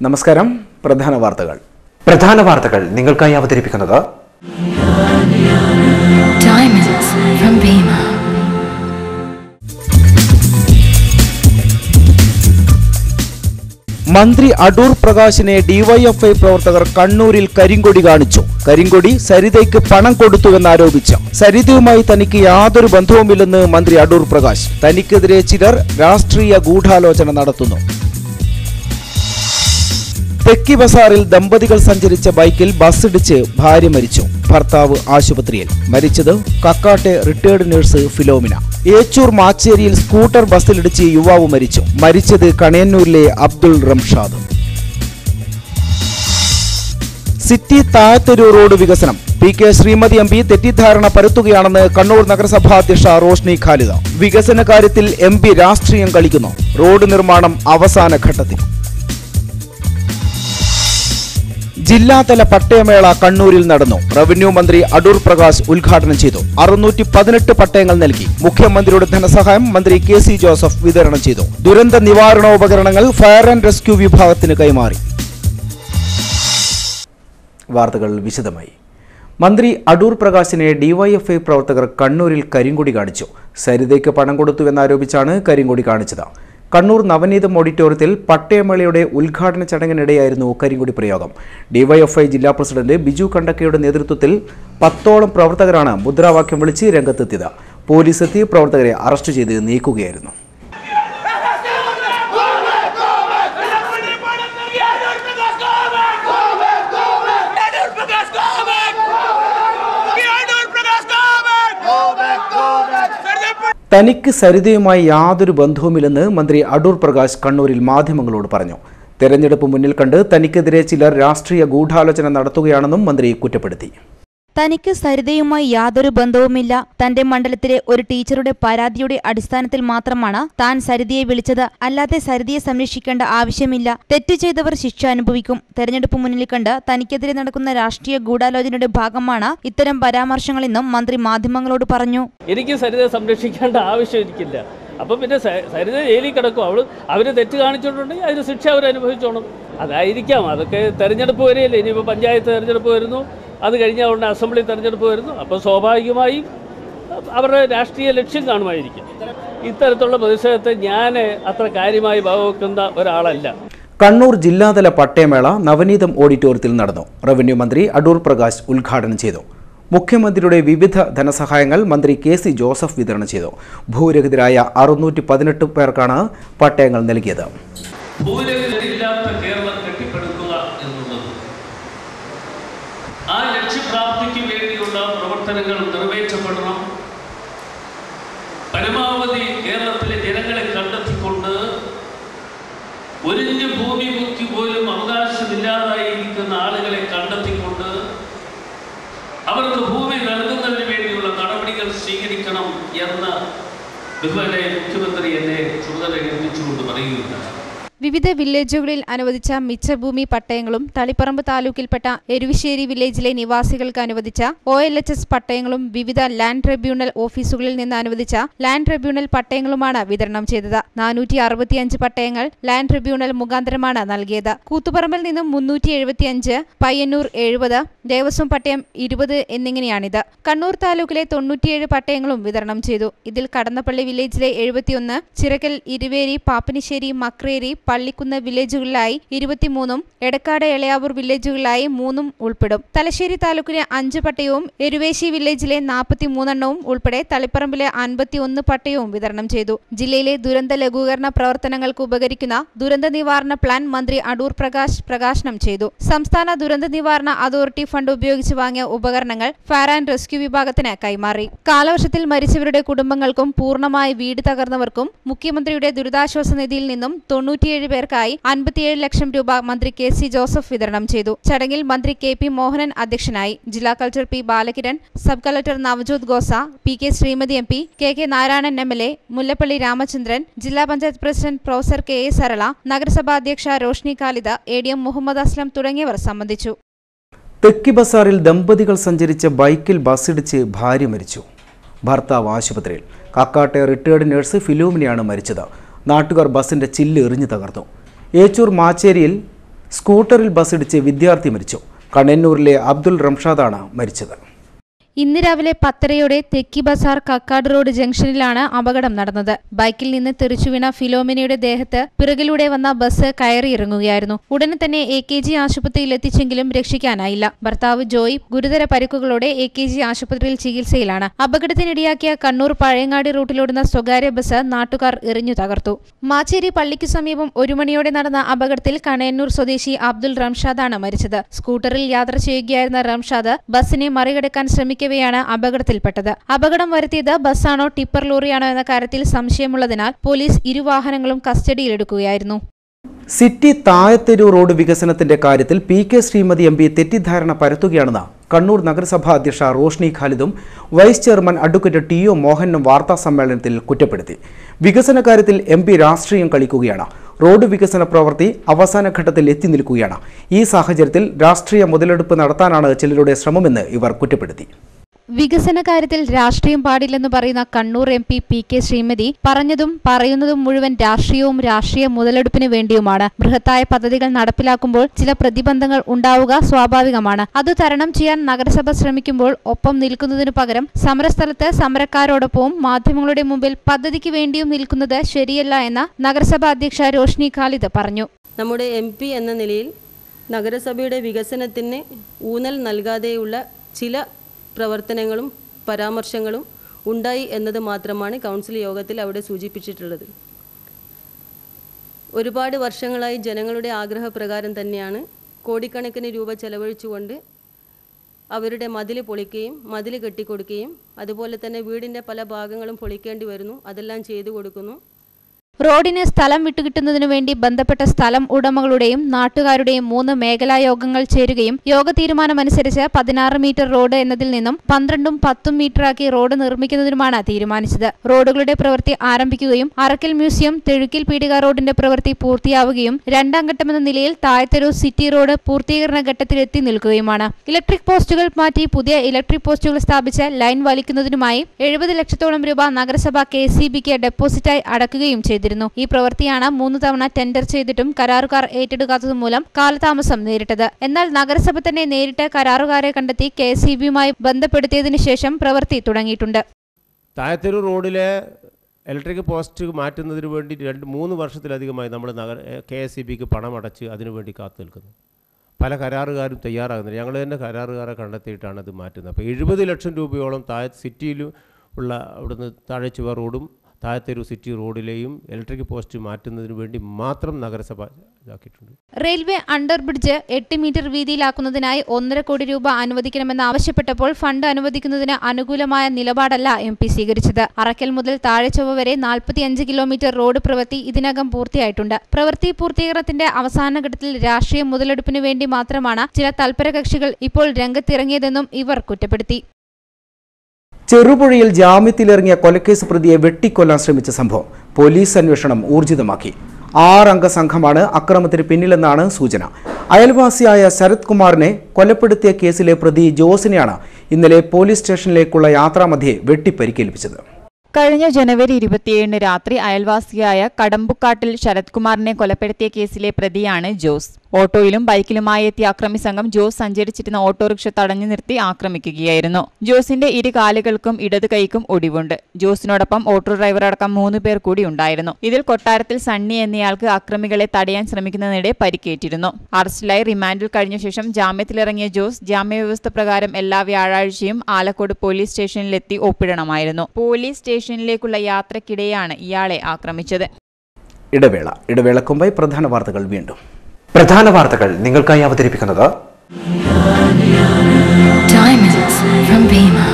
നമസ്കാരം പ്രധാന വാർത്തകൾ പ്രധാന വാർത്തകൾ നിങ്ങൾക്കായി അവതരിപ്പിക്കുന്നത് Diamonds from Bima. മന്ത്രി അടൂർ പ്രകാശിനെ ഡിവൈഎഫ്ഐ പ്രവർത്തകർ കണ്ണൂരിൽ കരിങ്കൊടി കാണിച്ചു കരിങ്കൊടി സരിതയ്ക്ക് പണം കൊടുത്തുവെന്നാരോപിച്ച് സരിതയുമായി തനിക്ക് യാതൊരു ബന്ധവുമില്ലെന്ന് മന്ത്രി അടൂർ പ്രകാശ് തനിക്കെതിരെ ചിലർ രാഷ്ട്രീയ ഗൂഢാലോചന നടത്തുന്നു തെക്കി ബസാറിൽ ദമ്പതികൾ സഞ്ചരിച്ച ബൈക്കിൽ ബസ്സിടിച്ച് ഭാര്യ മരിച്ചു ഭർത്താവ് ആശുപത്രിയിൽ മരിച്ചത് കക്കാട്ടെ റിട്ടയർഡ് നഴ്സ് ഫിലോമിന ഏച്ചൂർ മാച്ചേരിയിൽ സ്കൂട്ടർ ബസ്സിലിടിച്ച് യുവാവ് മരിച്ചു മരിച്ചത് കണയന്നൂരിലെ അബ്ദുൾ റംഷാദ് സിറ്റി താഴത്തെരു റോഡ് വികസനം P K Sreemathi M P തെറ്റിദ്ധാരണ പരത്തുകയാണെന്ന് കണ്ണൂർ നഗരസഭാ അധ്യക്ഷ റോഷ്നി ഖാലിദ വികസന കാര്യത്തിൽ എം പി രാഷ്ട്രീയം കളിക്കുന്നു റോഡ് നിർമ്മാണം അവസാന ഘട്ടത്തിൽ ജില്ലാതല പട്ടയമേള കണ്ണൂരിൽ നടന്നു റവന്യൂ മന്ത്രി അടൂർ പ്രകാശ് ഉദ്ഘാടനം ചെയ്തു അറുന്നൂറ്റി പതിനെട്ട് പട്ടയങ്ങൾ നൽകി മുഖ്യമന്ത്രിയുടെ ധനസഹായം മന്ത്രി കെ സി ജോസഫ് വിതരണം ചെയ്തു ദുരന്ത നിവാരണോപകരണങ്ങൾ ഫയർ ആൻഡ് റെസ്ക്യൂ വിഭാഗത്തിന് കൈമാറി വാർത്തകൾ വിശദമായി മന്ത്രി അടൂർ പ്രകാശിനെ ഡിവൈഎഫ്ഐ പ്രവർത്തകർ കണ്ണൂരിൽ കരിങ്കൊടി കാണിച്ചു സരിതയ്ക്ക് പണം കൊടുത്തുവെന്നാരോപിച്ചാണ് കരിങ്കൊടി കാണിച്ചത് കണ്ണൂർ നവനീതം ഓഡിറ്റോറിയത്തിൽ പട്ടയമേളയുടെ ഉദ്ഘാടന ചടങ്ങിനിടെയായിരുന്നു കരിങ്കൊടി പ്രയോഗം ഡിവൈഎഫ്ഐ ജില്ലാ പ്രസിഡന്റ് ബിജു കണ്ടക്കയുടെ നേതൃത്വത്തിൽ പത്തോളം പ്രവർത്തകരാണ് മുദ്രാവാക്യം വിളിച്ച് രംഗത്തെത്തിയത് പോലീസ് എത്തി പ്രവർത്തകരെ അറസ്റ്റ് ചെയ്ത് നീക്കുകയായിരുന്നു തനിക്ക് സരിതയുമായി യാതൊരു ബന്ധവുമില്ലെന്ന് മന്ത്രി അടൂർ പ്രകാശ് കണ്ണൂരിൽ മാധ്യമങ്ങളോട് പറഞ്ഞു തെരഞ്ഞെടുപ്പ് മുന്നിൽ കണ്ട് തനിക്കെതിരെ ചിലർ രാഷ്ട്രീയ ഗൂഢാലോചന നടത്തുകയാണെന്നും മന്ത്രി കുറ്റപ്പെടുത്തി തനിക്ക് സരിതയുമായി യാതൊരു ബന്ധവുമില്ല തന്റെ മണ്ഡലത്തിലെ ഒരു ടീച്ചറുടെ പരാതിയുടെ അടിസ്ഥാനത്തിൽ മാത്രമാണ് താൻ സരിതയെ വിളിച്ചത് അല്ലാതെ സരിതയെ സംരക്ഷിക്കേണ്ട ആവശ്യമില്ല തെറ്റ് ചെയ്തവർ ശിക്ഷ അനുഭവിക്കും തെരഞ്ഞെടുപ്പ് മുന്നിൽ കണ്ട് തനിക്കെതിരെ നടക്കുന്ന രാഷ്ട്രീയ ഗൂഢാലോചനയുടെ ഭാഗമാണ് ഇത്തരം പരാമർശങ്ങളെന്നും മന്ത്രി മാധ്യമങ്ങളോട് പറഞ്ഞു എനിക്ക് സരിതയെ സംരക്ഷിക്കേണ്ട ആവശ്യം എനിക്കില്ല അപ്പം പിന്നെ സ- സരിത ജയിലിൽ കിടക്കും അവൾ അവർ തെറ്റ് കാണിച്ചിട്ടുണ്ടെങ്കിൽ അതിന് ശിക്ഷ അവർ അനുഭവിച്ചോണം അതായിരിക്കാം അതൊക്കെ തെരഞ്ഞെടുപ്പ് വരെയല്ലേ ഇനിയിപ്പോൾ പഞ്ചായത്ത് തെരഞ്ഞെടുപ്പ് വരുന്നു അത് കഴിഞ്ഞാൽ ഉടനെ അസംബ്ലി തെരഞ്ഞെടുപ്പ് വരുന്നു അപ്പോൾ സ്വാഭാവികമായും അവരുടെ രാഷ്ട്രീയ ലക്ഷ്യം കാണുമായിരിക്കും ഇത്തരത്തിലുള്ള പ്രതിഷേധത്തെ ഞാൻ അത്ര കാര്യമായി വകവെക്കുന്ന ഒരാളല്ല കണ്ണൂർ ജില്ലാതല പട്ടയമേള നവനീതം ഓഡിറ്റോറിയത്തിൽ നടന്നു റവന്യൂ മന്ത്രി അടൂർ പ്രകാശ് ഉദ്ഘാടനം ചെയ്തു മുഖ്യമന്ത്രിയുടെ വിവിധ ധനസഹായങ്ങൾ മന്ത്രി കെ സി ജോസഫ് വിതരണം ചെയ്തു ഭൂരഹിതരായ അറുന്നൂറ്റി പതിനെട്ട് പേർക്കാണ് പട്ടയങ്ങൾ നൽകിയത് ഭൂരഹിതരില്ലാത്ത കേരളം കെട്ടിപ്പടുക്കുക എന്നുള്ളത് ആ ലക്ഷ്യപ്രാപ്തിക്ക് വേണ്ടിയുള്ള പ്രവർത്തനങ്ങൾ നിറവേറ്റപ്പെടണം പരമാവധി കേരളത്തിലെ ജനങ്ങളെ കണ്ടെത്തിക്കൊണ്ട് ഒരിഞ്ഞ ഭൂമിക്ക് പോലും അവകാശമില്ലാതായിരിക്കുന്ന ആളുകളെ കണ്ടെത്തിക്കൊണ്ട് അവർക്ക് ഭൂമി നൽകുന്നതിന് വേണ്ടിയുള്ള നടപടികൾ സ്വീകരിക്കണം എന്ന് ബഹുമാനെ മുഖ്യമന്ത്രി എന്നെ ചുമതല ഏൽപ്പിച്ചുകൊണ്ട് പറയുകയുണ്ടായി വിവിധ വില്ലേജുകളിൽ അനുവദിച്ച മിച്ചഭൂമി പട്ടയങ്ങളും തളിപ്പറമ്പ് താലൂക്കിൽപ്പെട്ട എരുവിശ്ശേരി വില്ലേജിലെ നിവാസികൾക്ക് അനുവദിച്ച ഒ എൽ എച്ച് എസ് പട്ടയങ്ങളും വിവിധ ലാൻഡ് ട്രിബ്യൂണൽ ഓഫീസുകളിൽ നിന്ന് അനുവദിച്ച ലാൻഡ് ട്രിബ്യൂണൽ പട്ടയങ്ങളുമാണ് വിതരണം ചെയ്തത് നാനൂറ്റി അറുപത്തിയഞ്ച് പട്ടയങ്ങൾ ലാൻഡ് ട്രിബ്യൂണൽ മുഖാന്തരമാണ് നൽകിയത് കൂത്തുപറമ്പിൽ നിന്നും മുന്നൂറ്റി എഴുപത്തിയഞ്ച് പയ്യന്നൂർ എഴുപത് ദേവസ്വം പട്ടയം ഇരുപത് എന്നിങ്ങനെയാണിത് കണ്ണൂർ താലൂക്കിലെ തൊണ്ണൂറ്റിയേഴ് പട്ടയങ്ങളും വിതരണം ചെയ്തു ഇതിൽ കടന്നപ്പള്ളി വില്ലേജിലെ എഴുപത്തിയൊന്ന് ചിറക്കൽ ഇരുവേരി പാപ്പനിശ്ശേരി മക്രേരി പള്ളിക്കുന്ന് വില്ലേജുകളിലായി ഇരുപത്തിമൂന്നും എടക്കാട് എളയാവൂർ വില്ലേജുകളിലായി മൂന്നും ഉൾപ്പെടും തലശ്ശേരി താലൂക്കിലെ അഞ്ച് പട്ടയവും എരുവേശി വില്ലേജിലെ നാൽപ്പത്തിമൂന്നെണ്ണവും ഉൾപ്പെടെ തളിപ്പറമ്പിലെ അൻപത്തിയൊന്ന് പട്ടയവും വിതരണം ചെയ്തു ജില്ലയിലെ ദുരന്ത ലഘൂകരണ പ്രവർത്തനങ്ങൾക്ക് ഉപകരിക്കുന്ന ദുരന്ത നിവാരണ പ്ലാൻ മന്ത്രി അടൂർ പ്രകാശ് പ്രകാശനം ചെയ്തു സംസ്ഥാന ദുരന്ത നിവാരണ അതോറിറ്റി ഫണ്ട് ഉപയോഗിച്ച് വാങ്ങിയ ഉപകരണങ്ങൾ ഫയർ ആൻഡ് റെസ്ക്യൂ വിഭാഗത്തിന് കൈമാറി കാലവർഷത്തിൽ മരിച്ചവരുടെ കുടുംബങ്ങൾക്കും പൂർണ്ണമായി വീട് തകർന്നവർക്കും മുഖ്യമന്ത്രിയുടെ ദുരിതാശ്വാസ നിധിയിൽ നിന്നും തൊണ്ണൂറ്റിയേഴ് പേർക്കായി അൻപത്തിയേഴ് ലക്ഷം രൂപ മന്ത്രി കെ സി ജോസഫ് വിതരണം ചെയ്തു ചടങ്ങിൽ മന്ത്രി കെ പി മോഹനൻ അധ്യക്ഷനായി ജില്ലാ collector P Balakiran sub collector Navjot Khosa P K Sreemathi M P K K Narayanan M L A Mullappally Ramachandran ജില്ലാ panchayat president professor K A Sarala നഗരസഭാ അധ്യക്ഷ Roshni Khalid A D M Muhammad Aslam തുടങ്ങിയവർ സംബന്ധിച്ചു തെക്കി ബസാറിൽ ദമ്പതികൾ സഞ്ചരിച്ച ബൈക്കിൽ ബസ്സിടിച്ച് ഭാര്യ മരിച്ചു ഭർത്താവ് ആശുപത്രിയിൽ കക്കാട്ടെ റിട്ടയർഡ് നഴ്സ് ഫിലോമിനയാണ് മരിച്ചത് നാട്ടുകാർ ബസിന്റെ ചില്ല് എറിഞ്ഞു തകർന്നു ഏച്ചൂർ മാച്ചേരിയിൽ സ്കൂട്ടറിൽ ബസ്സിടിച്ച് വിദ്യാർത്ഥി മരിച്ചു കണ്ണന്നൂരിലെ അബ്ദുൾ റംഷാദാണ് മരിച്ചത് ഇന്ന് രാവിലെ പത്തരയോടെ തെക്കി ബസാർ കക്കാട് റോഡ് ജംഗ്ഷനിലാണ് അപകടം നടന്നത് ബൈക്കിൽ നിന്ന് തെറിച്ചു വീണ ഫിലോമിനയുടെ ദേഹത്ത് പിറകിലൂടെ വന്ന ബസ് കയറിയിറങ്ങുകയായിരുന്നു ഉടനെ തന്നെ എ കെ ജി ആശുപത്രിയിൽ എത്തിച്ചെങ്കിലും രക്ഷിക്കാനായില്ല ഭർത്താവ് ജോയ് ഗുരുതര പരിക്കുകളോടെ എ കെ ജി ആശുപത്രിയിൽ ചികിത്സയിലാണ് അപകടത്തിനിടയാക്കിയ കണ്ണൂർ പഴയങ്ങാടി റൂട്ടിലോടുന്ന സ്വകാര്യ ബസ് നാട്ടുകാർ എറിഞ്ഞു തകർത്തു മാച്ചേരി പള്ളിക്ക് സമീപം ഒരു മണിയോടെ നടന്ന അപകടത്തിൽ കണയന്നൂർ സ്വദേശി അബ്ദുൾ റംഷാദാണ് മരിച്ചത് സ്കൂട്ടറിൽ യാത്ര ചെയ്യുകയായിരുന്ന റംഷാദ് ബസ്സിനെ മറികടക്കാൻ ശ്രമിക്കവെയാണ് അപകടത്തിൽപ്പെട്ടത് അപകടം വരുത്തിയത് ബസ്സാണോ ടിപ്പർ ലോറിയാണോ എന്ന കാര്യത്തിൽ സംശയമുള്ളതിനാൽ പോലീസ് ഇരുവാഹനങ്ങളും കസ്റ്റഡിയിലെടുക്കുകയായിരുന്നു സിറ്റി താഴത്തെരു റോഡ് വികസനത്തിന്റെ കാര്യത്തിൽ P K Sreemathi M P തെറ്റിദ്ധാരണ പരത്തുകയാണെന്ന് കണ്ണൂർ നഗരസഭാ അധ്യക്ഷ റോഷ്നി ഖാലിദും vice chairman advocate T O മോഹനും വാർത്താ സമ്മേളനത്തിൽ കുറ്റപ്പെടുത്തി വികസന കാര്യത്തിൽ എം പി രാഷ്ട്രീയം കളിക്കുകയാണ് റോഡ് വികസന പ്രവൃത്തി അവസാന ഘട്ടത്തിൽ എത്തി നിൽക്കുകയാണ് ഈ സാഹചര്യത്തിൽ രാഷ്ട്രീയ മുതലെടുപ്പ് നടത്താനാണ് ചിലരുടെ ശ്രമമെന്ന് ഇവർ കുറ്റപ്പെടുത്തി വികസന കാര്യത്തിൽ രാഷ്ട്രീയം പാടില്ലെന്ന് പറയുന്ന Kannur M P P K Sreemathi പറഞ്ഞതും പറയുന്നതും മുഴുവൻ രാഷ്ട്രീയവും രാഷ്ട്രീയ മുതലെടുപ്പിന് വേണ്ടിയുമാണ് ബൃഹത്തായ പദ്ധതികൾ നടപ്പിലാക്കുമ്പോൾ ചില പ്രതിബന്ധങ്ങൾ ഉണ്ടാവുക സ്വാഭാവികമാണ് അത് തരണം ചെയ്യാൻ നഗരസഭ ശ്രമിക്കുമ്പോൾ ഒപ്പം നിൽക്കുന്നതിനു പകരം സമരസ്ഥലത്ത് സമരക്കാരോടൊപ്പവും മാധ്യമങ്ങളുടെ മുമ്പിൽ പദ്ധതിക്ക് വേണ്ടിയും നിൽക്കുന്നത് ശരിയല്ല എന്ന് നഗരസഭാ അധ്യക്ഷ രോഷ്നി ഖാലിദ് പറഞ്ഞു നമ്മുടെ എം പി എന്ന നിലയിൽ നഗരസഭയുടെ വികസനത്തിന് ഊന്നൽ നൽകാതെയുള്ള ചില പ്രവർത്തനങ്ങളും പരാമർശങ്ങളും ഉണ്ടായി എന്നത് മാത്രമാണ് കൗൺസിൽ യോഗത്തിൽ അവിടെ സൂചിപ്പിച്ചിട്ടുള്ളത് ഒരുപാട് വർഷങ്ങളായി ജനങ്ങളുടെ ആഗ്രഹപ്രകാരം തന്നെയാണ് കോടിക്കണക്കിന് രൂപ ചെലവഴിച്ചുകൊണ്ട് അവരുടെ മതിൽ പൊളിക്കുകയും മതിൽ കെട്ടിക്കൊടുക്കുകയും അതുപോലെ തന്നെ വീടിൻ്റെ പല ഭാഗങ്ങളും പൊളിക്കേണ്ടി വരുന്നു അതെല്ലാം ചെയ്തു കൊടുക്കുന്നു റോഡിന് സ്ഥലം വിട്ടുകിട്ടുന്നതിനു വേണ്ടി ബന്ധപ്പെട്ട സ്ഥലം ഉടമകളുടെയും നാട്ടുകാരുടെയും മൂന്ന് മേഖലാ യോഗങ്ങൾ ചേരുകയും യോഗ തീരുമാനമനുസരിച്ച് പതിനാറ് മീറ്റർ റോഡ് എന്നതിൽ നിന്നും പന്ത്രണ്ടും പത്തും മീറ്ററാക്കി റോഡ് നിർമ്മിക്കുന്നതിനുമാണ് തീരുമാനിച്ചത് റോഡുകളുടെ പ്രവൃത്തി ആരംഭിക്കുകയും അറക്കൽ മ്യൂസിയം തെഴുക്കിൽ പീടിക റോഡിന്റെ പ്രവൃത്തി പൂർത്തിയാവുകയും രണ്ടാം ഘട്ടമെന്ന നിലയിൽ താഴത്തെരു സിറ്റി റോഡ് പൂർത്തീകരണ ഘട്ടത്തിലെത്തി നിൽക്കുകയുമാണ് ഇലക്ട്രിക് പോസ്റ്റുകൾ മാറ്റി പുതിയ ഇലക്ട്രിക് പോസ്റ്റുകൾ സ്ഥാപിച്ച് ലൈൻ വലിക്കുന്നതിനുമായി എഴുപത് ലക്ഷത്തോളം രൂപ നഗരസഭ കെ സി ബിക്ക് ഡെപ്പോസിറ്റായി അടക്കുകയും ചെയ്തിരുന്നു ഈ പ്രവൃത്തിയാണ് മൂന്ന് തവണ ടെൻഡർ ചെയ്തിട്ടും കരാറുകാർ ഏറ്റെടുക്കാത്തത് മൂലം കാലതാമസം നേരിട്ടത് എന്നാൽ നഗരസഭ തന്നെ നേരിട്ട് കരാറുകാരെ കണ്ടെത്തി കെ സി ബിയുമായി ബന്ധപ്പെടുത്തിയതിനു ശേഷം പ്രവൃത്തി തുടങ്ങിയിട്ടുണ്ട് താഴത്തൊരു റോഡിലെ ഇലക്ട്രിക് പോസ്റ്റ് മാറ്റുന്നതിന് വേണ്ടി രണ്ട് മൂന്ന് വർഷത്തിലധികമായി നമ്മൾ നഗര കെ എസ് ഇ ബിക്ക് പണം അടച്ച് അതിനുവേണ്ടി കാത്തു നിൽക്കുന്നു പല കരാറുകാരും തയ്യാറാകുന്നില്ല ഞങ്ങൾ തന്നെ കരാറുകാരെ കണ്ടെത്തിയിട്ടാണ് അത് മാറ്റുന്നത് അപ്പോൾ എഴുപത് ലക്ഷം രൂപയോളം താഴെ സിറ്റിയിലും ഉള്ള അവിടുന്ന് താഴെ ചുവ റോഡും താഴത്തൊരു സിറ്റി റോഡിലെയും ഇലക്ട്രിക് പോസ്റ്റ് മാറ്റുന്നതിന് വേണ്ടി മാത്രം നഗരസഭ ഇതാക്കിയിട്ടുണ്ട് റെയിൽവേ അണ്ടർ ബ്രിഡ്ജ് എട്ട് മീറ്റർ വീതിയിലാക്കുന്നതിനായി ഒന്നര കോടി രൂപ അനുവദിക്കണമെന്ന് ആവശ്യപ്പെട്ടപ്പോൾ ഫണ്ട് അനുവദിക്കുന്നതിന് അനുകൂലമായ നിലപാടല്ല എം പി സ്വീകരിച്ചത് അറക്കൽ മുതൽ താഴെച്ചൊവ്വ വരെ നാൽപ്പത്തിയഞ്ച് കിലോമീറ്റർ റോഡ് പ്രവൃത്തി ഇതിനകം പൂർത്തിയായിട്ടുണ്ട് പ്രവൃത്തി പൂർത്തീകരണത്തിന്റെ അവസാന ഘട്ടത്തിൽ രാഷ്ട്രീയ മുതലെടുപ്പിനു വേണ്ടി മാത്രമാണ് ചില തൽപര കക്ഷികൾ ഇപ്പോൾ രംഗത്തിറങ്ങിയതെന്നും ഇവർ കുറ്റപ്പെടുത്തി ചെറുപുഴയിൽ ജാമ്യത്തിലിറങ്ങിയ കൊലക്കേസ് പ്രതിയെ വെട്ടിക്കൊല്ലാൻ ശ്രമിച്ച സംഭവം പോലീസ് അന്വേഷണം ഊർജിതമാക്കി ആറംഗ സംഘമാണ് അക്രമത്തിന് പിന്നിലെന്നാണ് സൂചന അയൽവാസിയായ ശരത് കുമാറിനെ കൊലപ്പെടുത്തിയ കേസിലെ പ്രതി ജോസിനെയാണ് ഇന്നലെ പോലീസ് സ്റ്റേഷനിലേക്കുള്ള യാത്രാമധ്യേ വെട്ടിപ്പരിക്കേൽപ്പിച്ചത് കഴിഞ്ഞ ജനുവരി ഇരുപത്തിയേഴിന് രാത്രി അയൽവാസിയായ കടമ്പുക്കാട്ടിൽ ശരത് കുമാറിനെ കൊലപ്പെടുത്തിയ കേസിലെ പ്രതിയാണ് ജോസ് ഓട്ടോയിലും ബൈക്കിലുമായി എത്തിയ അക്രമി സംഘം ജോസ് സഞ്ചരിച്ചിരുന്ന ഓട്ടോറിക്ഷ തടഞ്ഞു നിർത്തി ആക്രമിക്കുകയായിരുന്നു ജോസിന്റെ ഇരു കാലുകൾക്കും ഇടത് കൈക്കും ഒടിവുണ്ട് ജോസിനോടൊപ്പം ഓട്ടോ ഡ്രൈവർ അടക്കം മൂന്ന് പേർ കൂടി ഉണ്ടായിരുന്നു ഇതിൽ കൊട്ടാരത്തിൽ സണ്ണി എന്നയാൾക്ക് അക്രമികളെ തടയാൻ ശ്രമിക്കുന്നതിനിടെ പരിക്കേറ്റിരുന്നു അറസ്റ്റിലായി റിമാൻഡിൽ കഴിഞ്ഞ ശേഷം ജാമ്യത്തിലിറങ്ങിയ ജോസ് ജാമ്യവ്യവസ്ഥ പ്രകാരം എല്ലാ വ്യാഴാഴ്ചയും ആലക്കോട് പോലീസ് സ്റ്റേഷനിലെത്തി ഒപ്പിടണമായിരുന്നു പോലീസ് സ്റ്റേഷനിലേക്കുള്ള യാത്രക്കിടെയാണ് ഇയാളെ ആക്രമിച്ചത് ഇടവേള ഇടവേളക്കുമ്പായി പ്രധാന വാർത്തകൾ വീണ്ടും പ്രധാന വാർത്തകൾ നിങ്ങൾക്കായി അവതരിപ്പിക്കുന്നത് Diamonds from Bima.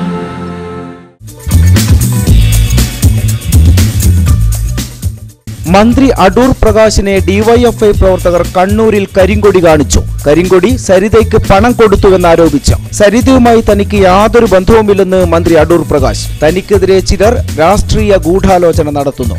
മന്ത്രി അടൂർ പ്രകാശിനെ ഡിവൈഎഫ്ഐ പ്രവർത്തകർ കണ്ണൂരിൽ കരിങ്കൊടി കാണിച്ചു കരിങ്കൊടി സരിതയ്ക്ക് പണം കൊടുത്തുവെന്നാരോപിച്ച് സരിതയുമായി തനിക്ക് യാതൊരു ബന്ധവുമില്ലെന്ന് മന്ത്രി അടൂർ പ്രകാശ് തനിക്കെതിരെ ചിലർ രാഷ്ട്രീയ ഗൂഢാലോചന നടത്തുന്നു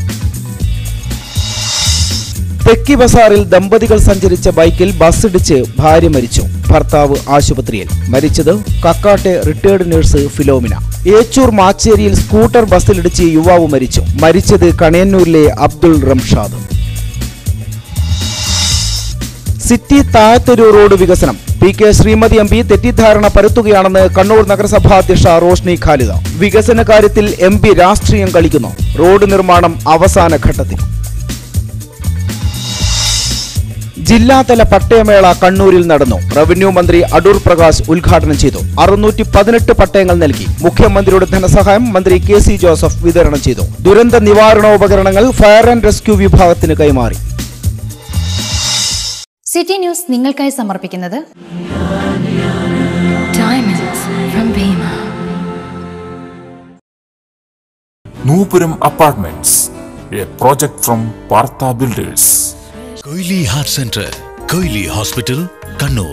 തെക്കി ബസാറിൽ ദമ്പതികൾ സഞ്ചരിച്ച ബൈക്കിൽ ബസ്സിടിച്ച് ഭാര്യ മരിച്ചു ഭർത്താവ് ആശുപത്രിയിൽ മരിച്ചത് കക്കാട്ടെ റിട്ടയർഡ് നഴ്സ് ഫിലോമിന ഏച്ചൂർ മാച്ചേരിയിൽ സ്കൂട്ടർ ബസ്സിലിടിച്ച് യുവാവ് മരിച്ചു മരിച്ചത് കണയന്നൂരിലെ അബ്ദുൾ റംഷാദ് സിറ്റി താഴത്തൊരു റോഡ് വികസനം P K Sreemathi M P തെറ്റിദ്ധാരണ പരത്തുകയാണെന്ന് കണ്ണൂർ നഗരസഭാ അധ്യക്ഷ റോഷ്നി ഖാലിദ വികസന കാര്യത്തിൽ എം പി രാഷ്ട്രീയം കളിക്കുന്നു റോഡ് നിർമ്മാണം അവസാന ഘട്ടത്തിൽ ജില്ലാതല പട്ടയമേള കണ്ണൂരിൽ നടന്നു റവന്യൂ മന്ത്രി അടൂർ പ്രകാശ് ഉദ്ഘാടനം ചെയ്തു അറുന്നൂറ്റി പതിനെട്ട് പട്ടയങ്ങൾ നൽകി മുഖ്യമന്ത്രിയുടെ ധനസഹായം മന്ത്രി കെ സി ജോസഫ് വിതരണം ചെയ്തു ദുരന്ത നിവാരണോപകരണങ്ങൾ ഫയർ ആൻഡ് റെസ്ക്യൂ വിഭാഗത്തിന് കൈമാറി സിറ്റി ന്യൂസ് നിങ്ങൾക്കായി സമർപ്പിക്കുന്നത് Diamonds from Bima. Noopuram apartments a project from Partha builders Koyili heart centre Koyili hospital Kannur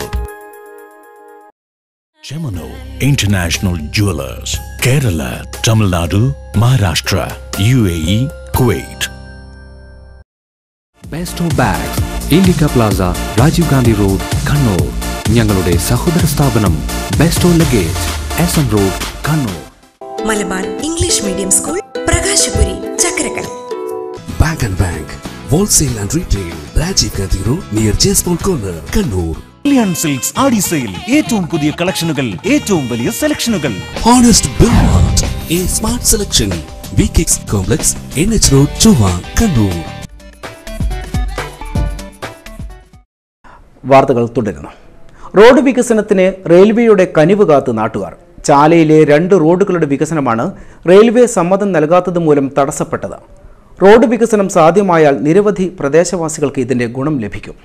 Chemmanur international jewellers Kerala Tamil Nadu Maharashtra U A E Kuwait Besto bags Indica plaza Rajiv Gandhi road Kannur ഞങ്ങളുടെ സഹോദര സ്ഥാപനം Besto luggage S N road Kannur Malabar English medium school Prakashapuri Chakkarakkal bank and bank wholesale and retail Rajiv Gandhi road near Jaspol corner Kannur Kalyan silks Aadi sale ഏറ്റവും പുതിയ കളക്ഷനുകൾ ഏറ്റവും വലിയ സെലക്ഷനുകൾ honest Billmart a smart selection V Kicks complex N H road Chovva Kannur വാർത്തകൾ തുടരുന്നു road വികസനത്തിന് റെയിൽവേയുടെ കനിവ് കാത്ത് നാട്ടുകാർ ചാലയിലെ രണ്ട് റോഡുകളുടെ വികസനമാണ് റെയിൽവേ സമ്മതം നൽകാത്തത് മൂലം തടസ്സപ്പെട്ടത് റോഡ് വികസനം സാധ്യമായാൽ നിരവധി പ്രദേശവാസികൾക്ക് ഇതിന്റെ ഗുണം ലഭിക്കും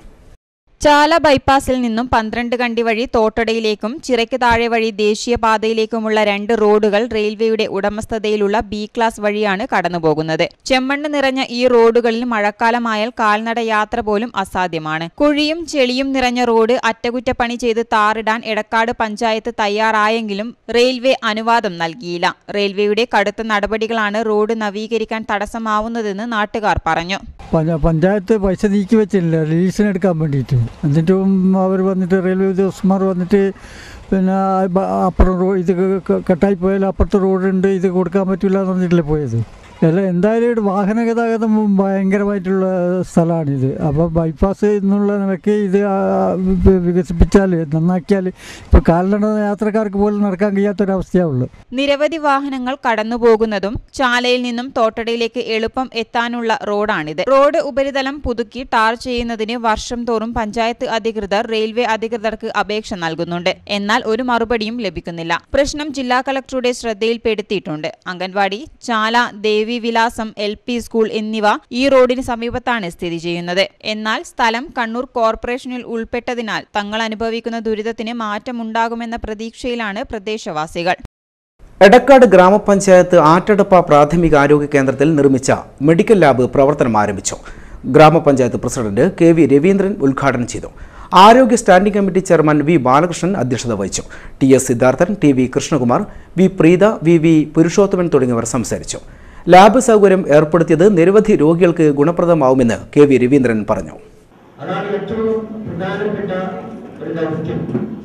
ചാല ബൈപ്പാസിൽ നിന്നും പന്ത്രണ്ട് കണ്ടി വഴി തോട്ടടയിലേക്കും ചിറയ്ക്ക് താഴെ വഴി ദേശീയപാതയിലേക്കുമുള്ള രണ്ട് റോഡുകൾ റെയിൽവേയുടെ ഉടമസ്ഥതയിലുള്ള ബി ക്ലാസ് വഴിയാണ് കടന്നുപോകുന്നത് ചെമ്മണ്ണ് നിറഞ്ഞ ഈ റോഡുകളിൽ മഴക്കാലമായാൽ കാൽനട യാത്ര പോലും അസാധ്യമാണ് കുഴിയും ചെളിയും നിറഞ്ഞ റോഡ് അറ്റകുറ്റപ്പണി ചെയ്ത് താറിടാൻ എടക്കാട് പഞ്ചായത്ത് തയ്യാറായെങ്കിലും റെയിൽവേ അനുവാദം നൽകിയില്ല റെയിൽവേയുടെ കടുത്ത നടപടികളാണ് റോഡ് നവീകരിക്കാൻ തടസ്സമാവുന്നതെന്ന് നാട്ടുകാർ പറഞ്ഞു പഞ്ച- പഞ്ചായത്ത് പൈസ നീക്കി വെച്ചില്ല റിലീസിന് എടുക്കാൻ വേണ്ടിയിട്ട് എന്നിട്ടും അവർ വന്നിട്ട് റെയിൽവേ ഉദ്യോഗസ്ഥന്മാർ വന്നിട്ട് പിന്നെ ആ ബ- അപ്പുറം റോ ഇത് ക- ക- കട്ടായി പോയാൽ അപ്പുറത്തെ റോഡുണ്ട് ഇത് കൊടുക്കാൻ പറ്റില്ല എന്ന് പറഞ്ഞിട്ടല്ലേ പോയത് അല്ല എന്തായാലും ഇവിടെ വാഹന ഗതാഗതം ഭയങ്കരമായിട്ടുള്ള സ്ഥലമാണിത് അപ്പോൾ ബൈപ്പാസ് എന്നുള്ള നിലയ്ക്ക് ഇത് ആ, വി- വികസിപ്പിച്ചാൽ നന്നാക്കിയാൽ ഇപ്പോൾ കാൽനട യാത്രക്കാർക്ക് പോലും നടക്കാൻ കഴിയാത്തൊരവസ്ഥയാവുള്ളൂ നിരവധി വാഹനങ്ങൾ കടന്നുപോകുന്നതും ചാലയിൽ നിന്നും തോട്ടടയിലേക്ക് എളുപ്പം എത്താനുള്ള റോഡാണിത് റോഡ് ഉപരിതലം പുതുക്കി ടാർ ചെയ്യുന്നതിന് വർഷം തോറും പഞ്ചായത്ത് അധികൃതർ റെയിൽവേ അധികൃതർക്ക് അപേക്ഷ നൽകുന്നുണ്ട് എന്നാൽ ഒരു മറുപടിയും ലഭിക്കുന്നില്ല പ്രശ്നം ജില്ലാ കളക്ടറുടെ ശ്രദ്ധയിൽപ്പെടുത്തിയിട്ടുണ്ട് അംഗൻവാടി ചാല ദേവി വിലാസം എൽ പി സ്കൂൾ എന്നിവ ഈ റോഡിന് സമീപത്താണ് സ്ഥിതി ചെയ്യുന്നത് എന്നാൽ സ്ഥലം കണ്ണൂർ കോർപ്പറേഷനിൽ ഉൾപ്പെട്ടതിനാൽ തങ്ങൾ അനുഭവിക്കുന്ന ദുരിതത്തിന് മാറ്റമുണ്ടാകുമെന്ന പ്രതീക്ഷയിലാണ് പ്രദേശവാസികൾ എടക്കാട് ഗ്രാമപഞ്ചായത്ത് ആറ്റടപ്പ പ്രാഥമിക ആരോഗ്യ കേന്ദ്രത്തിൽ നിർമ്മിച്ച മെഡിക്കൽ ലാബ് പ്രവർത്തനം ആരംഭിച്ചു ഗ്രാമപഞ്ചായത്ത് പ്രസിഡന്റ് കെ വി രവീന്ദ്രൻ ഉദ്ഘാടനം ചെയ്തു ആരോഗ്യ standing committee chairman V Balakrishnan അധ്യക്ഷത വഹിച്ചു T S Siddharthan T V Krishnakumar V Preetha V V Purushothaman തുടങ്ങിയവർ സംസാരിച്ചു ലാബ് സൗകര്യം ഏർപ്പെടുത്തിയത് നിരവധി രോഗികൾക്ക് ഗുണപ്രദമാവുമെന്ന് കെ വി രവീന്ദ്രൻ പറഞ്ഞു അതാണ് ഏറ്റവും പ്രധാനപ്പെട്ട ഒരു ദൗത്യം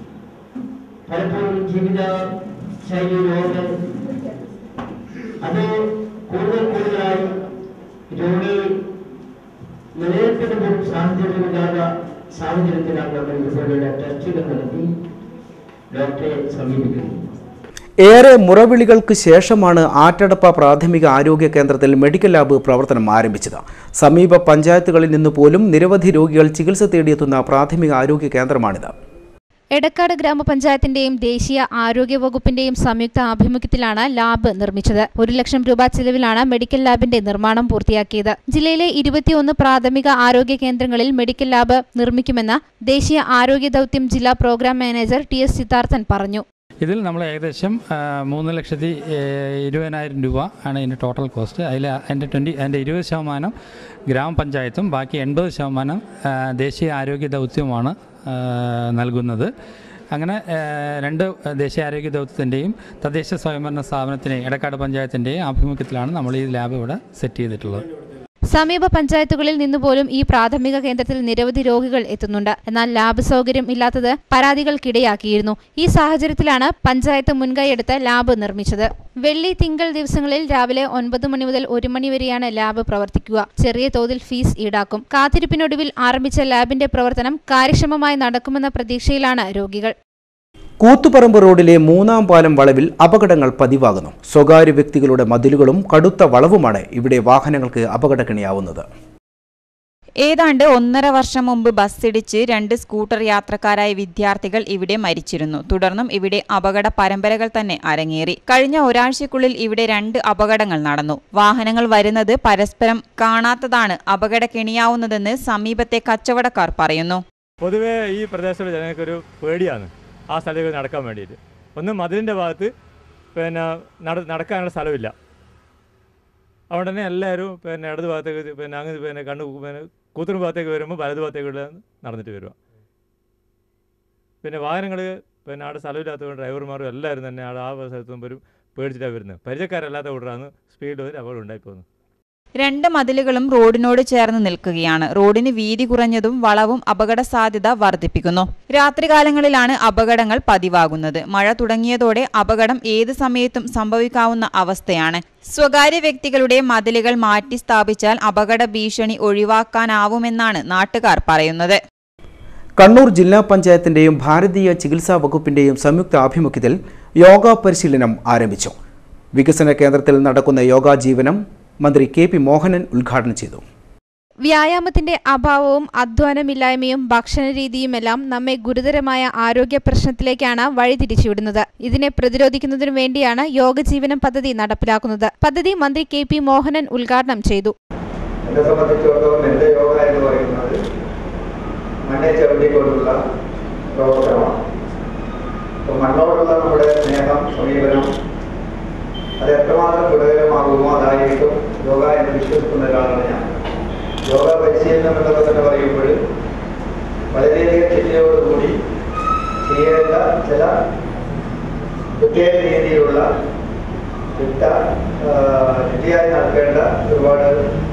പലപ്പോഴും ജീവിത ശൈലി രോഗം അത് കൂടുതൽ കൂടുതലായി രോഗി നിലനിർത്തുന്ന സാഹചര്യമില്ലാത്ത സാഹചര്യത്തിലാണ് നമ്മൾ ഇതുപോലുള്ള ടെസ്റ്റുകൾ നടത്തി ഡോക്ടറെ സമീപിക്കുന്നത് ഏറെ മുറവിളികൾക്ക് ശേഷമാണ് ആറ്റടപ്പ പ്രാഥമിക ആരോഗ്യ കേന്ദ്രത്തിൽ മെഡിക്കൽ ലാബ് പ്രവർത്തനം ആരംഭിച്ചത് സമീപ പഞ്ചായത്തുകളിൽ നിന്ന് പോലും നിരവധി രോഗികൾ ചികിത്സ തേടിയെത്തുന്ന പ്രാഥമിക ആരോഗ്യ കേന്ദ്രമാണിത് എടക്കാട് ഗ്രാമപഞ്ചായത്തിന്റെയും ദേശീയ ആരോഗ്യ വകുപ്പിന്റെയും സംയുക്ത ആഭിമുഖ്യത്തിലാണ് ലാബ് നിർമ്മിച്ചത് ഒരു ലക്ഷം രൂപ ചെലവിലാണ് മെഡിക്കൽ ലാബിന്റെ നിർമ്മാണം പൂർത്തിയാക്കിയത് ജില്ലയിലെ ഇരുപത്തിയൊന്ന് പ്രാഥമിക ആരോഗ്യ കേന്ദ്രങ്ങളിൽ മെഡിക്കൽ ലാബ് നിർമ്മിക്കുമെന്ന് ദേശീയ ആരോഗ്യ ദൗത്യം ജില്ലാ programme manager T S Siddharthan പറഞ്ഞു ഇതിൽ നമ്മൾ ഏകദേശം ആ, മൂന്ന് ലക്ഷത്തി ഏ, ഇരുപതിനായിരം രൂപ ആണ് ഇതിൻ്റെ ടോട്ടൽ കോസ്റ്റ് അതിൽ അതിൻ്റെ ട്വൻറ്റി അതിൻ്റെ ഇരുപത് ശതമാനം ഗ്രാമപഞ്ചായത്തും ബാക്കി എൺപത് ശതമാനം ആ, ദേശീയ ആരോഗ്യ ദൗത്യവുമാണ് ആ, നൽകുന്നത് അങ്ങനെ ആ, രണ്ട് ദേശീയ ആരോഗ്യ ദൗത്യത്തിൻ്റെയും തദ്ദേശ സ്വയംഭരണ സ്ഥാപനത്തിൻ്റെയും എടക്കാട് പഞ്ചായത്തിൻ്റെയും ആഭിമുഖ്യത്തിലാണ് നമ്മൾ ഈ ലാബ് ഇവിടെ സെറ്റ് ചെയ്തിട്ടുള്ളത് സമീപ പഞ്ചായത്തുകളിൽ നിന്നുപോലും ഈ പ്രാഥമിക കേന്ദ്രത്തിൽ നിരവധി രോഗികൾ എത്തുന്നുണ്ട് എന്നാൽ ലാബ് സൗകര്യം ഇല്ലാത്തത് പരാതികൾക്കിടയാക്കിയിരുന്നു ഈ സാഹചര്യത്തിലാണ് പഞ്ചായത്ത് മുൻകൈയെടുത്ത് ലാബ് നിർമ്മിച്ചത് വെള്ളി തിങ്കൾ ദിവസങ്ങളിൽ രാവിലെ ഒൻപത് മണി മുതൽ ഒരു മണി വരെയാണ് ലാബ് പ്രവർത്തിക്കുക ചെറിയ തോതിൽ ഫീസ് ഈടാക്കും കാത്തിരിപ്പിനൊടുവിൽ ആരംഭിച്ച ലാബിന്റെ പ്രവർത്തനം കാര്യക്ഷമമായി നടക്കുമെന്ന പ്രതീക്ഷയിലാണ് രോഗികൾ കൂത്തുപറമ്പ് റോഡിലെ മൂന്നാം പാലം വളവിൽ അപകടങ്ങൾ പതിവാകുന്നു സ്വകാര്യ വ്യക്തികളുടെ മതിലുകളും കടുത്ത വളവുമാണ് ഇവിടെ വാഹനങ്ങൾക്ക് അപകടക്കിണിയാവുന്നത് ഏതാണ്ട് ഒന്നര വർഷം മുമ്പ് ബസ്സിടിച്ച് രണ്ട് സ്കൂട്ടർ യാത്രക്കാരായ വിദ്യാർത്ഥികൾ ഇവിടെ മരിച്ചിരുന്നു തുടർന്നും ഇവിടെ അപകട പരമ്പരകൾ തന്നെ അരങ്ങേറി കഴിഞ്ഞ ഒരാഴ്ചക്കുള്ളിൽ ഇവിടെ രണ്ട് അപകടങ്ങൾ നടന്നു വാഹനങ്ങൾ വരുന്നത് പരസ്പരം കാണാത്തതാണ് അപകടക്കെണിയാവുന്നതെന്ന് സമീപത്തെ കച്ചവടക്കാർ പറയുന്നു പൊതുവേ ഈ പ്രദേശത്തുള്ള ജനങ്ങൾക്കൊരു പേടിയാണ് ആ സ്ഥലത്തേക്ക് നടക്കാൻ വേണ്ടിയിട്ട് ഒന്ന് മതിലിൻ്റെ ഭാഗത്ത് പിന്നെ നട നടക്കാനുള്ള സ്ഥലമില്ല അതുകൊണ്ട് തന്നെ എല്ലാവരും പിന്നെ ഇടത് ഭാഗത്തേക്ക് പിന്നെ അങ്ങ് പിന്നെ കണ്ണു പിന്നെ കൂത്തുണു ഭാഗത്തേക്ക് വരുമ്പോൾ വലത് ഭാഗത്തേക്ക് നടന്നിട്ട് വരിക പിന്നെ വാഹനങ്ങൾ പിന്നെ അവിടെ സ്ഥലമില്ലാത്തതുകൊണ്ട് ഡ്രൈവർമാരും എല്ലാവരും തന്നെ അവിടെ ആ സ്ഥലത്തും വരും പേടിച്ചിട്ടാണ് വരുന്നത് പരിചയക്കാരല്ലാത്ത കൂട്ടറാണ് സ്പീഡ് ഒരു അപകടം ഉണ്ടായി പോകുന്നത് രണ്ട് മതിലുകളും റോഡിനോട് ചേർന്ന് നിൽക്കുകയാണ് റോഡിന് വീതി കുറഞ്ഞതും വളവും അപകട സാധ്യത വർദ്ധിപ്പിക്കുന്നു രാത്രികാലങ്ങളിലാണ് അപകടങ്ങൾ പതിവാകുന്നത് മഴ തുടങ്ങിയതോടെ അപകടം ഏത് സമയത്തും സംഭവിക്കാവുന്ന അവസ്ഥയാണ് സ്വകാര്യ വ്യക്തികളുടെ മതിലുകൾ മാറ്റി സ്ഥാപിച്ചാൽ അപകട ഭീഷണി ഒഴിവാക്കാനാവുമെന്നാണ് നാട്ടുകാർ പറയുന്നത് കണ്ണൂർ ജില്ലാ പഞ്ചായത്തിന്റെയും ഭാരതീയ ചികിത്സാ വകുപ്പിന്റെയും സംയുക്ത ആഭിമുഖ്യത്തിൽ യോഗ പരിശീലനം ആരംഭിച്ചു വികസന കേന്ദ്രത്തിൽ നടക്കുന്ന യോഗാജീവനം മന്ത്രി കെ പി മോഹനൻ ഉദ്ഘാടനം ചെയ്തു വ്യായാമത്തിന്റെ അഭാവവും അധ്വാനമില്ലായ്മയും ഭക്ഷണരീതിയുമെല്ലാം നമ്മെ ഗുരുതരമായ ആരോഗ്യ പ്രശ്നത്തിലേക്കാണ് വഴിതിരിച്ചുവിടുന്നത് ഇതിനെ പ്രതിരോധിക്കുന്നതിനു വേണ്ടിയാണ് യോഗജീവനം പദ്ധതി നടപ്പിലാക്കുന്നത് പദ്ധതി മന്ത്രി കെ പി മോഹനൻ ഉദ്ഘാടനം ചെയ്തു എന്നെ സംബന്ധിച്ചിടത്തോളം എൻ്റെ യോഗ എന്ന് പറയുന്നത് മണ്ണെ ചവിട്ടിക്കൊണ്ടുള്ള പ്രവർത്തനമാണ് അപ്പോൾ മണ്ണോടുള്ള നമ്മുടെ സ്നേഹം സമീപനം അത് എത്രമാത്രം ഗുണകരമാകുമോ അതായിരിക്കും യോഗ എന്ന് വിശ്വസിക്കുന്ന ഒരാളാണ് ഞാൻ യോഗ പരിശീലനം എന്നൊക്കെ തന്നെ പറയുമ്പോൾ വളരെയധികം ചിട്ടയോടുകൂടി ചെയ്യേണ്ട ചില പ്രത്യേക രീതിയിലുള്ള ചിട്ട ചിട്ടയായി നടക്കേണ്ട ഒരുപാട്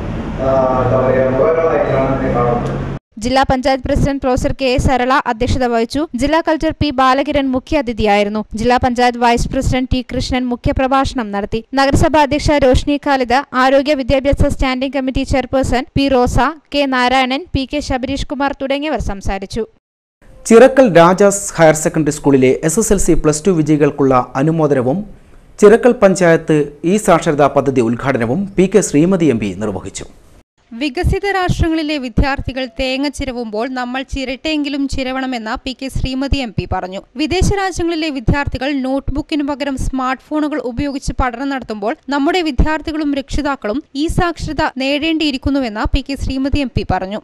എന്താ പറയുക മുറകളായിട്ടാണ് ഇതിനെ കാണുന്നത് ജില്ലാ panchayat president professor K S Sarala അധ്യക്ഷത വഹിച്ചു ജില്ലാ കളക്ടർ പി ബാലകിരൺ മുഖ്യാതിഥിയായിരുന്നു ജില്ലാ panchayat vice president T Krishnan മുഖ്യപ്രഭാഷണം നടത്തി നഗരസഭാ അധ്യക്ഷ രോഷ്നി ഖാലിദ് ആരോഗ്യ വിദ്യാഭ്യാസ standing committee chairperson P Rosa K Narayanan P K Shabarish Kumar തുടങ്ങിയവർ സംസാരിച്ചു ചിറക്കൽ രാജാസ് ഹയർ സെക്കൻഡറി സ്കൂളിലെ S S L C plus two വിജയികൾക്കുള്ള അനുമോദനവും ചിറക്കൽ പഞ്ചായത്ത് ഇ സാക്ഷരതാ പദ്ധതി ഉദ്ഘാടനവും P K Sreemathi M P നിർവഹിച്ചു വികസിത രാഷ്ട്രങ്ങളിലെ വിദ്യാർത്ഥികൾ തേങ്ങ ചിരവുമ്പോൾ നമ്മൾ ചിരട്ടെങ്കിലും ചിരവണമെന്ന് P K Sreemathi M P പറഞ്ഞു വിദേശ രാജ്യങ്ങളിലെ വിദ്യാർത്ഥികൾ നോട്ട്ബുക്കിനു പകരം സ്മാർട്ട് ഫോണുകൾ ഉപയോഗിച്ച് പഠനം നടത്തുമ്പോൾ നമ്മുടെ വിദ്യാർത്ഥികളും രക്ഷിതാക്കളും ഈ സാക്ഷരത നേടേണ്ടിയിരിക്കുന്നുവെന്ന് P K Sreemathi M P പറഞ്ഞു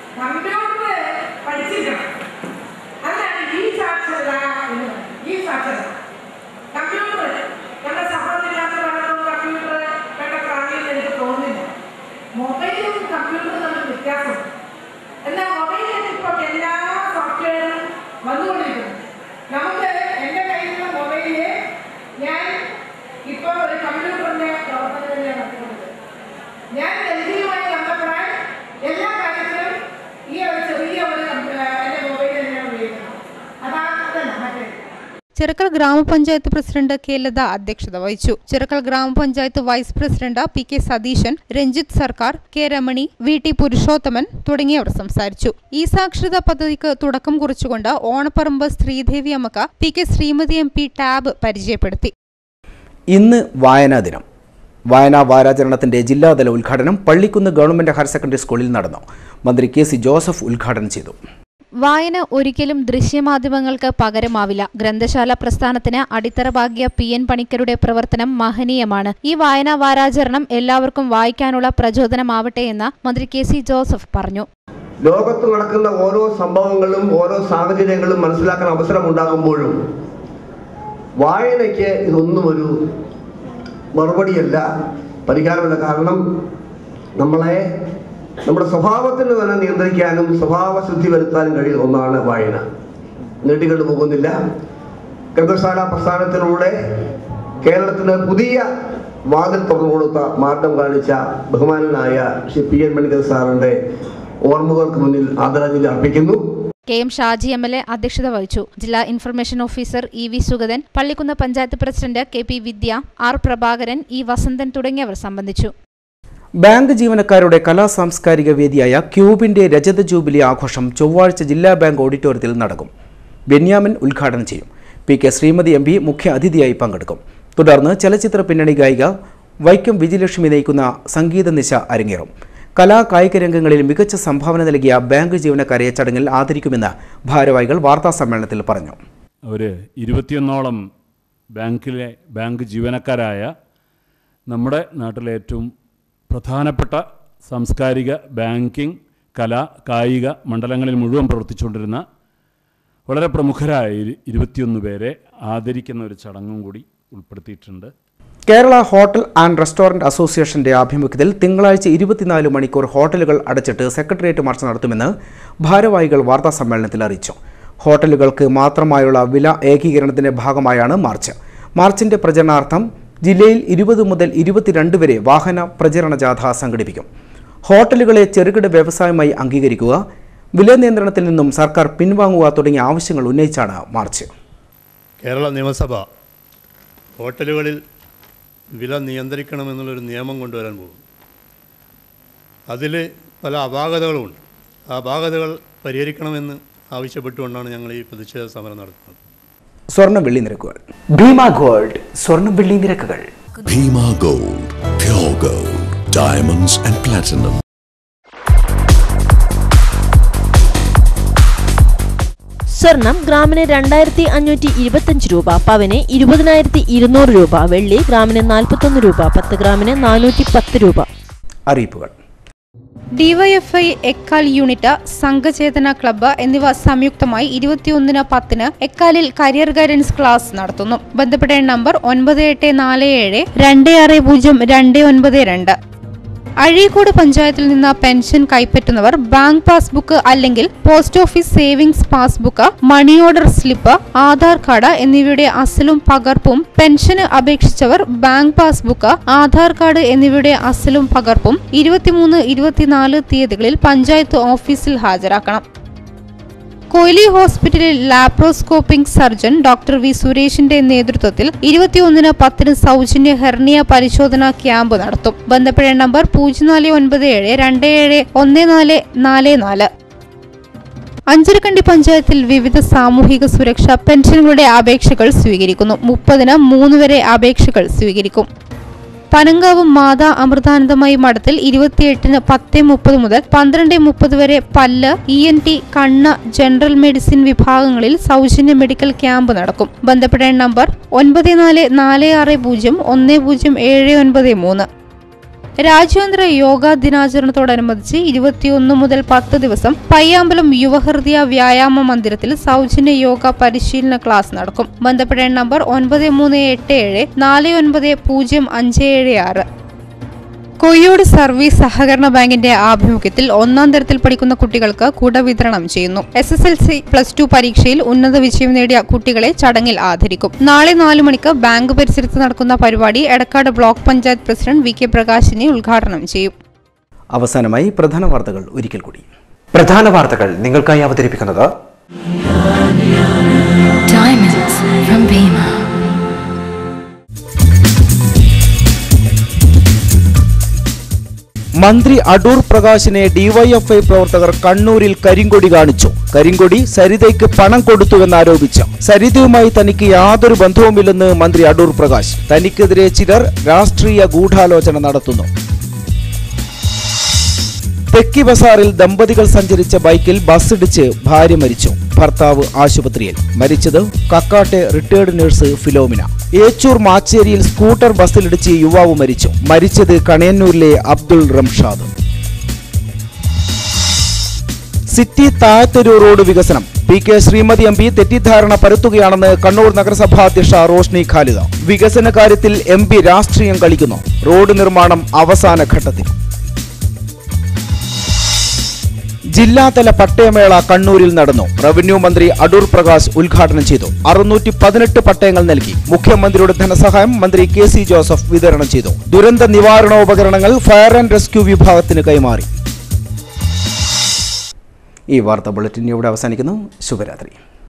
പഠിച്ചിരിക്കണം അതാണ് ഈ സാക്ഷരത എന്ന് ഈ സാക്ഷരത കമ്പ്യൂട്ടർ ഞങ്ങളുടെ സഹോദരില്ലാത്ത പഠനവും കമ്പ്യൂട്ടർ കണ്ട പ്രാണിയിൽ എനിക്ക് തോന്നുന്നില്ല മൊബൈലും കമ്പ്യൂട്ടറും തമ്മിൽ വ്യത്യാസമുണ്ട് എന്നാൽ മൊബൈലിൽ ഇപ്പം എല്ലാ സോഫ്റ്റ്വെയറും വന്നുകൊണ്ടിരിക്കുന്നു നമുക്ക് എൻ്റെ കയ്യിലുള്ള മൊബൈലിൽ ഞാൻ ഇപ്പോൾ ഒരു കമ്പ്യൂട്ടറിൻ്റെ പ്രവർത്തനം തന്നെയാണ് നടത്തുന്നത് ഞാൻ ഡൽഹിയുമായി ബന്ധപ്പെടാൻ എല്ലാ കാര്യത്തിലും ഈ ഒരു ചെറിയ ഒരു കമ്പ്യൂ- എൻ്റെ മൊബൈൽ തന്നെയാണ് ഉപയോഗിക്കുന്നത് അതാണ് അതല്ല മറ്റേ ചിറക്കൽ ഗ്രാമപഞ്ചായത്ത് പ്രസിഡന്റ് കെ ലത അധ്യക്ഷത വഹിച്ചു ചിറക്കൽ ഗ്രാമപഞ്ചായത്ത് vice president P K Satheesan Ranjith Sarkar K Ramani V T Purushothaman തുടങ്ങിയവർ സംസാരിച്ചു ഈ സാക്ഷരതാ പദ്ധതിക്ക് തുടക്കം കുറിച്ചുകൊണ്ട് ഓണപ്പറമ്പ് ശ്രീദേവി അമ്മക്ക് P K Sreemathi M P tab പരിചയപ്പെടുത്തി ഇന്ന് വായനാ ദിനം വായനാ വാരാചരണത്തിന്റെ ജില്ലാതല ഉദ്ഘാടനം പള്ളിക്കുന്ന് ഗവൺമെന്റ് ഹയർ സെക്കൻഡറി സ്കൂളിൽ നടന്നു മന്ത്രി കെ സി ജോസഫ് ഉദ്ഘാടനം ചെയ്തു വായന ഒരിക്കലും ദൃശ്യമാധ്യമങ്ങൾക്ക് പകരമാവില്ല ഗ്രന്ഥശാല പ്രസ്ഥാനത്തിന് അടിത്തറ പാകിയ പി എൻ പണിക്കരുടെ പ്രവർത്തനം മഹനീയമാണ് ഈ വായനാ വാരാചരണം എല്ലാവർക്കും വായിക്കാനുള്ള പ്രചോദനമാവട്ടെ എന്ന് മന്ത്രി കെ സി ജോസഫ് പറഞ്ഞു ലോകത്ത് നടക്കുന്ന ഓരോ സംഭവങ്ങളും ഓരോ സാഹചര്യങ്ങളും മനസ്സിലാക്കാൻ അവസരം ഉണ്ടാകുമ്പോഴും വായനയ്ക്ക് ഇതൊന്നും ഒരു മറുപടിയല്ല പരിഹാരമല്ല കാരണം നമ്മളെ നമ്മുടെ സ്വഭാവത്തിന് തന്നെ നിയന്ത്രിക്കാനും സ്വഭാവശുദ്ധി വരുത്താനും കഴിയുന്ന ഒന്നാണ് വായന നീട്ടിക്കൊണ്ട് പോകുന്നില്ല ഗ്രന്ഥശാല പ്രസ്ഥാനത്തിലൂടെ കേരളത്തിന് പുതിയ വാതിൽ തുറന്നു കൊടുത്ത മാർഗം കാണിച്ച ബഹുമാനനായ ശ്രീ പി എൻ മണികർ സാറിന്റെ ഓർമ്മകൾക്ക് മുന്നിൽ ആദരാഞ്ജലി അർപ്പിക്കുന്നു K M Shaji M L A അധ്യക്ഷത വഹിച്ചു ജില്ലാ information officer E V Sugathan Pallikkunnu panchayat president K P Vidya R Prabhakaran E Vasanthan തുടങ്ങിയവർ സംബന്ധിച്ചു ബാങ്ക് ജീവനക്കാരുടെ കലാ സാംസ്കാരിക വേദിയായ ക്യൂബിന്റെ രജത ജൂബിലി ആഘോഷം ചൊവ്വാഴ്ച ജില്ലാ ബാങ്ക് ഓഡിറ്റോറിയത്തിൽ നടക്കും ബെന്യാമിൻ ഉദ്ഘാടനം ചെയ്യും P K Sreemathi M P മുഖ്യ അതിഥിയായി പങ്കെടുക്കും തുടർന്ന് ചലച്ചിത്ര പിന്നണി ഗായിക വൈക്കം വിജയലക്ഷ്മി നയിക്കുന്ന സംഗീത നിശ അരങ്ങേറും കലാ കായിക രംഗങ്ങളിൽ മികച്ച സംഭാവന നൽകിയ ബാങ്ക് ജീവനക്കാരെ ചടങ്ങിൽ ആദരിക്കുമെന്ന് ഭാരവാഹികൾ വാർത്താ സമ്മേളനത്തിൽ പറഞ്ഞു ഒരു ഇരുപത്തിയൊന്നോളം ബാങ്കിലെ ബാങ്ക് ജീവനക്കാരായ നമ്മുടെ നാട്ടിലെ ഏറ്റവും പ്രധാനപ്പെട്ട സാംസ്കാരിക ബാങ്കിങ് കല കായിക മണ്ഡലങ്ങളിൽ മുഴുവൻ പ്രവർത്തിച്ചുകൊണ്ടിരുന്ന വളരെ പ്രമുഖരായ ഇരു- ഇരുപത്തിയൊന്ന് പേരെ ആദരിക്കുന്ന ഒരു ചടങ്ങും കൂടി ഉൾപ്പെടുത്തിയിട്ടുണ്ട് കേരള ഹോട്ടൽ ആൻഡ് റെസ്റ്റോറന്റ് അസോസിയേഷന്റെ ആഭിമുഖ്യത്തിൽ തിങ്കളാഴ്ച ഇരുപത്തിനാല് മണിക്കൂർ ഹോട്ടലുകൾ അടച്ചിട്ട് സെക്രട്ടേറിയറ്റ് മാർച്ച് നടത്തുമെന്ന് ഭാരവാഹികൾ വാർത്താ സമ്മേളനത്തിൽ അറിയിച്ചു ഹോട്ടലുകൾക്ക് മാത്രമായുള്ള വില ഏകീകരണത്തിന്റെ ഭാഗമായാണ് മാർച്ച് മാർച്ചിന്റെ പ്രചരണാർത്ഥം ജില്ലയിൽ ഇരുപത് മുതൽ ഇരുപത്തിരണ്ട് വരെ വാഹന പ്രചരണ ജാഥ സംഘടിപ്പിക്കും ഹോട്ടലുകളെ ചെറുകിട വ്യവസായമായി അംഗീകരിക്കുക വില നിയന്ത്രണത്തിൽ നിന്നും സർക്കാർ പിൻവാങ്ങുക തുടങ്ങിയ ആവശ്യങ്ങൾ ഉന്നയിച്ചാണ് മാർച്ച് കേരള നിയമസഭ ഹോട്ടലുകളിൽ വില നിയന്ത്രിക്കണമെന്നുള്ളൊരു നിയമം കൊണ്ടുവരാൻ പോകും അതിൽ പല അപാകതകളുമുണ്ട് ആ അപാകതകൾ പരിഹരിക്കണമെന്ന് ആവശ്യപ്പെട്ടുകൊണ്ടാണ് ഞങ്ങൾ ഈ പ്രതിഷേധ സമരം നടത്തുന്നത് സ്വർണ്ണ വെള്ളി നിരക്കുകൾ ഭീമ ഗോൾഡ് സ്വർണ്ണം വെള്ളി നിരക്കുകൾ Bhima Gold, pure gold, diamonds and platinum. സ്വർണം ഗ്രാമിന് രണ്ടായിരത്തി അഞ്ഞൂറ്റി ഇരുപത്തഞ്ച് രൂപ പവന് ഇരുപതിനായിരത്തി ഇരുന്നൂറ് രൂപ വെള്ളി ഗ്രാമിന് നാൽപ്പത്തൊന്ന് രൂപ പത്ത് ഗ്രാമിന് നാനൂറ്റി പത്ത് രൂപ അറിയിപ്പുകൾ DYFI Ekkal unit Sanghachethana club എന്നിവ സംയുക്തമായി ഇരുപത്തിയൊന്നിന് പത്തിന് എക്കാലിൽ കരിയർ ഗൈഡൻസ് ക്ലാസ് നടത്തുന്നു ബന്ധപ്പെട്ട നമ്പർ ഒൻപത് എട്ട് നാല് ഏഴ് രണ്ട് ആറ് പൂജ്യം രണ്ട് ഒൻപത് രണ്ട് അഴീക്കോട് പഞ്ചായത്തിൽ നിന്ന് പെൻഷൻ കൈപ്പറ്റുന്നവർ ബാങ്ക് പാസ്ബുക്ക് അല്ലെങ്കിൽ post office savings passbook money order slip Aadhaar card എന്നിവയുടെ അസലും പകർപ്പും പെൻഷന് അപേക്ഷിച്ചവർ ബാങ്ക് പാസ്ബുക്ക് ആധാർ കാർഡ് എന്നിവയുടെ അസലും പകർപ്പും ഇരുപത്തിമൂന്ന് ഇരുപത്തിനാല് തീയതികളിൽ പഞ്ചായത്ത് ഓഫീസിൽ ഹാജരാക്കണം കൊയിലി ഹോസ്പിറ്റലിൽ ലാപ്രോസ്കോപ്പിംഗ് സർജൻ ഡോക്ടർ വി സുരേഷിന്റെ നേതൃത്വത്തിൽ ഇരുപത്തിയൊന്നിന് പത്തിന് സൗജന്യ ഹെർണിയ പരിശോധനാ ക്യാമ്പ് നടത്തും ബന്ധപ്പെട്ട നമ്പർ പൂജ്യം നാല് ഒൻപത് ഏഴ് രണ്ട് ഏഴ് ഒന്ന് നാല് നാല് നാല് അഞ്ചരക്കണ്ടി പഞ്ചായത്തിൽ വിവിധ സാമൂഹിക സുരക്ഷാ പെൻഷനുകളുടെ അപേക്ഷകൾ സ്വീകരിക്കുന്നു മുപ്പതിന് മൂന്ന് വരെ അപേക്ഷകൾ സ്വീകരിക്കും പനങ്കാവ് മാതാ അമൃതാനന്ദമയി മഠത്തിൽ ഇരുപത്തിയെട്ടിന് പത്ത് മുപ്പത് മുതൽ പന്ത്രണ്ട് മുപ്പത് വരെ പല്ല് ഇ എൻ ടി കണ്ണ് ജനറൽ മെഡിസിൻ വിഭാഗങ്ങളിൽ സൗജന്യ മെഡിക്കൽ ക്യാമ്പ് നടക്കും ബന്ധപ്പെട്ട നമ്പർ ഒൻപത് നാല് നാല് ആറ് പൂജ്യം ഒന്ന് പൂജ്യം ഏഴ് ഒൻപത് മൂന്ന് രാജ്യാന്തര യോഗാ ദിനാചരണത്തോടനുബന്ധിച്ച് ഇരുപത്തിയൊന്ന് മുതൽ പത്ത് ദിവസം പയ്യാമ്പലം യുവഹൃദയ വ്യായാമ മന്ദിരത്തിൽ സൗജന്യ യോഗ പരിശീലന ക്ലാസ് നടക്കും ബന്ധപ്പെട്ട നമ്പർ ഒൻപത് മൂന്ന് എട്ട് ഏഴ് നാല് ഒൻപത് പൂജ്യം അഞ്ച് ഏഴ് ആറ് കൊയ്യോട് സർവീസ് സഹകരണ ബാങ്കിന്റെ ആഭിമുഖ്യത്തിൽ ഒന്നാം തരത്തിൽ പഠിക്കുന്ന കുട്ടികൾക്ക് കുട വിതരണം ചെയ്യുന്നു S S L C plus two പരീക്ഷയിൽ ഉന്നത വിജയം നേടിയ കുട്ടികളെ ചടങ്ങിൽ ആദരിക്കും നാളെ നാലു മണിക്ക് ബാങ്ക് പരിസരത്ത് നടക്കുന്ന പരിപാടി Edakkad block panchayat president V K പ്രകാശിനെ ഉദ്ഘാടനം ചെയ്യും അവസാനമായി പ്രധാന വാർത്തകൾ ഒരിക്കൽ കൂടി പ്രധാന വാർത്തകൾ നിങ്ങൾക്കായി അവതരിപ്പിക്കുന്നത് Diamonds from Bima. മന്ത്രി അടൂർ പ്രകാശിനെ ഡിവൈഎഫ്ഐ പ്രവർത്തകർ കണ്ണൂരിൽ കരിങ്കൊടി കാണിച്ചു കരിങ്കൊടി സരിതയ്ക്ക് പണം കൊടുത്തുവെന്നാരോപിച്ച് സരിതയുമായി തനിക്ക് യാതൊരു ബന്ധവുമില്ലെന്ന് മന്ത്രി അടൂർ പ്രകാശ് തനിക്കെതിരെ ചിലർ രാഷ്ട്രീയ ഗൂഢാലോചന നടത്തുന്നു തെക്കി ബസാറിൽ ദമ്പതികൾ സഞ്ചരിച്ച ബൈക്കിൽ ബസ്സിടിച്ച് ഭാര്യ മരിച്ചു ഭർത്താവ് ആശുപത്രിയിൽ മരിച്ചത് കക്കാട്ടെ റിട്ടയർഡ് നഴ്സ് ഫിലോമിന ഏച്ചൂർ മാച്ചേരിയിൽ സ്കൂട്ടർ ബസ്സിലിടിച്ച് യുവാവ് മരിച്ചു മരിച്ചത് കണയന്നൂരിലെ അബ്ദുൾ റംഷാദ് സിറ്റി താഴത്തൊരു റോഡ് വികസനം P K Sreemathi M P തെറ്റിദ്ധാരണ പരത്തുകയാണെന്ന് കണ്ണൂർ നഗരസഭാ അധ്യക്ഷ റോഷ്നി ഖാലിദ വികസന കാര്യത്തിൽ എം പി രാഷ്ട്രീയം കളിക്കുന്നു റോഡ് നിർമ്മാണം അവസാന ഘട്ടത്തിൽ ജില്ലാതല പട്ടയമേള കണ്ണൂരിൽ നടന്നു റവന്യൂ മന്ത്രി അടൂർ പ്രകാശ് ഉദ്ഘാടനം ചെയ്തു അറുന്നൂറ്റി പതിനെട്ട് പട്ടയങ്ങൾ നൽകി മുഖ്യമന്ത്രിയുടെ ധനസഹായം മന്ത്രി കെ സി ജോസഫ് വിതരണം ചെയ്തു ദുരന്ത നിവാരണോപകരണങ്ങൾ ഫയർ ആൻഡ് റെസ്ക്യൂ വിഭാഗത്തിന് കൈമാറി ഈ വാർത്താ ബുള്ളറ്റിൻ ഇവിടെ അവസാനിക്കുന്നു ശുഭരാത്രി